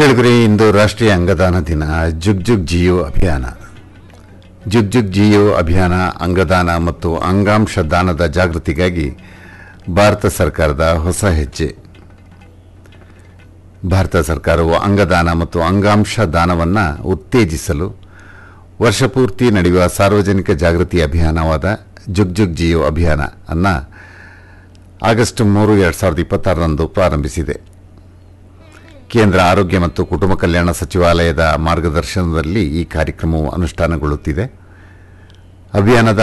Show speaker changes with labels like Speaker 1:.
Speaker 1: ಕೇಳಿದ್ರಿ ಇಂದು ರಾಷ್ಟ್ರೀಯ ಅಂಗದಾನ ದಿನ ಜುಗ್ ಜುಗ್ ಜಿಯೋ ಅಭಿಯಾನ ಜುಗ್ ಜುಗ್ ಜಿಯೋ ಅಭಿಯಾನ ಅಂಗದಾನ ಮತ್ತು ಅಂಗಾಂಶ ದಾನದ ಜಾಗೃತಿಗಾಗಿ ಭಾರತ ಸರ್ಕಾರದ ಹೊಸ ಹೆಜ್ಜೆ ಭಾರತ ಸರ್ಕಾರವು ಅಂಗದಾನ ಮತ್ತು ಅಂಗಾಂಶ ದಾನವನ್ನು ಉತ್ತೇಜಿಸಲು ವರ್ಷಪೂರ್ತಿ ನಡೆಯುವ ಸಾರ್ವಜನಿಕ ಜಾಗೃತಿ ಅಭಿಯಾನವಾದ ಜುಗ್ ಜುಗ್ ಜಿಯೋ ಅಭಿಯಾನ ಅನ್ನ ಆಗಸ್ಟ್ ಮೂರು ಎರಡು ಸಾವಿರದ ಇಪ್ಪತ್ತಾರರಂದು ಪ್ರಾರಂಭಿಸಿದೆ ಕೇಂದ್ರ ಆರೋಗ್ಯ ಮತ್ತು ಕುಟುಂಬ ಕಲ್ಯಾಣ ಸಚಿವಾಲಯದ ಮಾರ್ಗದರ್ಶನದಲ್ಲಿ ಈ ಕಾರ್ಯಕ್ರಮವು ಅನುಷ್ಠಾನಗೊಳ್ಳುತ್ತಿದೆ ಅಭಿಯಾನದ